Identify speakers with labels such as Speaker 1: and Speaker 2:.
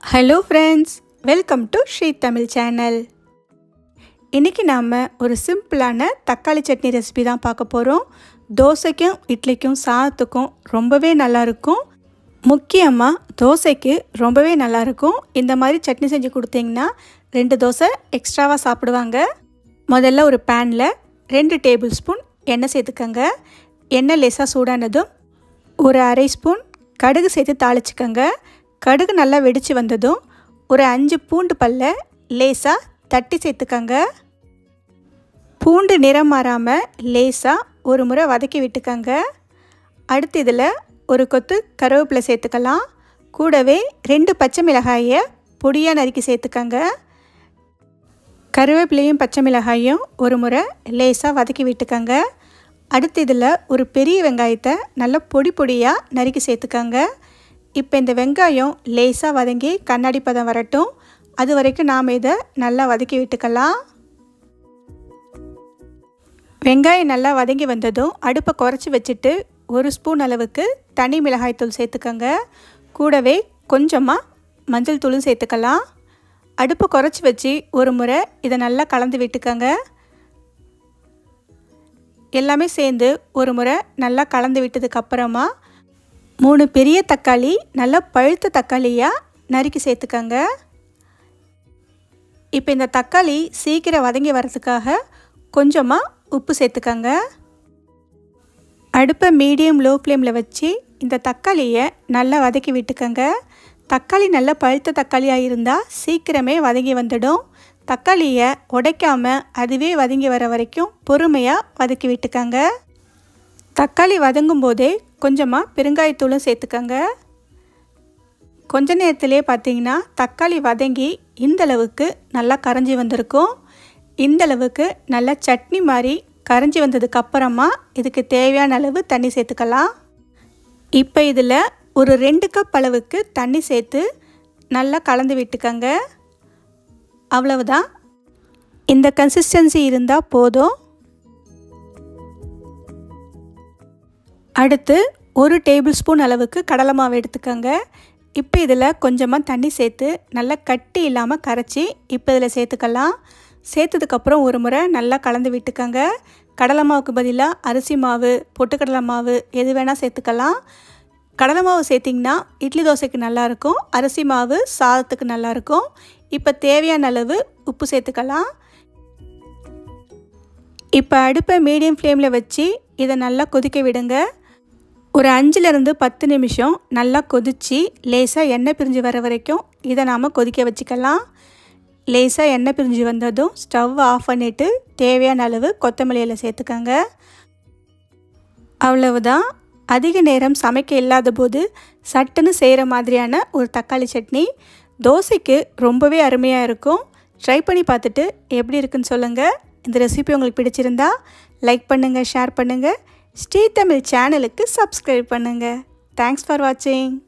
Speaker 1: hello friends welcome to Sri Tamil channel இன்றைக்கி நாம் ஒரு சிம்பிளான தக்காளி சட்னி ரெசிபி தான் பார்க்க போகிறோம் தோசைக்கும் இட்லிக்கும் சாதத்துக்கும் ரொம்பவே நல்லாயிருக்கும் முக்கியமாக தோசைக்கு ரொம்பவே நல்லாயிருக்கும் இந்த மாதிரி சட்னி செஞ்சு கொடுத்தீங்கன்னா ரெண்டு தோசை எக்ஸ்ட்ராவாக சாப்பிடுவாங்க முதல்ல ஒரு பேனில் ரெண்டு டேபிள் ஸ்பூன் எண்ணெய் சேர்த்துக்கங்க எண்ணெய் லேசாக சூடானதும் ஒரு அரை ஸ்பூன் கடுகு சேர்த்து தாளிச்சுக்கோங்க கடுகு நல்லா வெடித்து வந்ததும் ஒரு அஞ்சு பூண்டு பல்ல லேசாக தட்டி சேர்த்துக்கங்க பூண்டு நிறம் மாறாமல் லேசாக ஒரு முறை வதக்கி விட்டுக்கங்க அடுத்து இதில் ஒரு கொத்து கருவேப்பிலை சேர்த்துக்கலாம் கூடவே ரெண்டு பச்சை மிளகாயை பொடியாக நறுக்கி சேர்த்துக்கங்க கருவேப்பிலையும் பச்சை மிளகாயும் ஒரு முறை லேசாக வதக்கி விட்டுக்கங்க அடுத்து இதில் ஒரு பெரிய வெங்காயத்தை நல்லா பொடி பொடியாக நறுக்கி சேர்த்துக்கங்க இப்போ இந்த வெங்காயம் லேசாக வதங்கி கண்ணாடி பதம் வரட்டும் அது வரைக்கும் நாம் இதை நல்லா வதக்கி விட்டுக்கலாம் வெங்காயம் நல்லா வதங்கி வந்ததும் அடுப்பை குறைச்சி வச்சுட்டு ஒரு ஸ்பூன் அளவுக்கு தனி மிளகாய்த்தூள் சேர்த்துக்கங்க கூடவே கொஞ்சமாக மஞ்சள் தூளும் சேர்த்துக்கலாம் அடுப்பை குறைச்சி வச்சு ஒரு முறை இதை நல்லா கலந்து விட்டுக்கங்க எல்லாமே சேர்ந்து ஒரு முறை நல்லா கலந்து விட்டதுக்கப்புறமா மூணு பெரிய தக்காளி நல்லா பழுத்த தக்காளியாக நறுக்கி சேர்த்துக்கங்க இப்போ இந்த தக்காளி சீக்கிரம் வதங்கி வரதுக்காக கொஞ்சமாக உப்பு சேர்த்துக்கங்க அடுப்பை மீடியம் லோ ஃப்ளேமில் வச்சு இந்த தக்காளியை நல்லா வதக்கி விட்டுக்கங்க தக்காளி நல்லா பழுத்த தக்காளியாக இருந்தால் சீக்கிரமே வதங்கி வந்துடும் தக்காளியை உடைக்காமல் அதுவே வதங்கி வர வரைக்கும் பொறுமையாக வதக்கி விட்டுக்கங்க தக்காளி வதங்கும் போதே கொஞ்சமாக பெருங்காயத்தூளும் சேர்த்துக்கங்க கொஞ்ச நேரத்திலே பார்த்தீங்கன்னா தக்காளி வதங்கி இந்தளவுக்கு நல்லா கரைஞ்சி வந்திருக்கும் இந்தளவுக்கு நல்லா சட்னி மாதிரி கரைஞ்சி வந்ததுக்கு அப்புறமா இதுக்கு தேவையான அளவு தண்ணி சேர்த்துக்கலாம் இப்போ இதில் ஒரு ரெண்டு கப் அளவுக்கு தண்ணி சேர்த்து நல்லா கலந்து விட்டுக்கங்க அவ்வளவுதான் இந்த கன்சிஸ்டன்சி இருந்தால் போதும் அடுத்து ஒரு டேபிள் ஸ்பூன் அளவுக்கு கடலை மாவு எடுத்துக்கோங்க இப்போ இதில் கொஞ்சமாக தண்ணி சேர்த்து நல்லா கட்டி இல்லாமல் கரைச்சி இப்போ இதில் சேர்த்துக்கலாம் சேர்த்ததுக்கப்புறம் ஒரு முறை நல்லா கலந்து விட்டுக்கோங்க கடலை மாவுக்கு பதிலாக அரிசி மாவு பொட்டுக்கடலை மாவு எது வேணால் சேர்த்துக்கலாம் கடலை மாவு சேர்த்திங்கன்னா இட்லி தோசைக்கு நல்லாயிருக்கும் அரிசி மாவு சாதத்துக்கு நல்லாயிருக்கும் இப்போ தேவையான அளவு உப்பு சேர்த்துக்கலாம் இப்போ அடுப்பை மீடியம் ஃப்ளேமில் வச்சு இதை நல்லா கொதிக்க விடுங்க ஒரு அஞ்சுலேருந்து பத்து நிமிஷம் நல்லா கொதித்து லேசாக எண்ணெய் பிரிஞ்சு வர வரைக்கும் இதை நாம் கொதிக்க வச்சுக்கலாம் லேசாக எண்ணெய் பிரிஞ்சு வந்ததும் ஸ்டவ் ஆஃப் பண்ணிவிட்டு தேவையான அளவு கொத்தமல்லியில் சேர்த்துக்கங்க அவ்வளவுதான் அதிக நேரம் சமைக்க இல்லாத போது சட்டுன்னு செய்கிற மாதிரியான ஒரு தக்காளி சட்னி தோசைக்கு ரொம்பவே அருமையாக இருக்கும் ட்ரை பண்ணி பார்த்துட்டு எப்படி இருக்குன்னு சொல்லுங்கள் இந்த ரெசிபி உங்களுக்கு பிடிச்சிருந்தா லைக் பண்ணுங்கள் ஷேர் பண்ணுங்கள் ஸ்ரீ தமிழ் சேனலுக்கு சப்ஸ்கிரைப் பண்ணுங்கள் தேங்க்ஸ் ஃபார் வாட்சிங்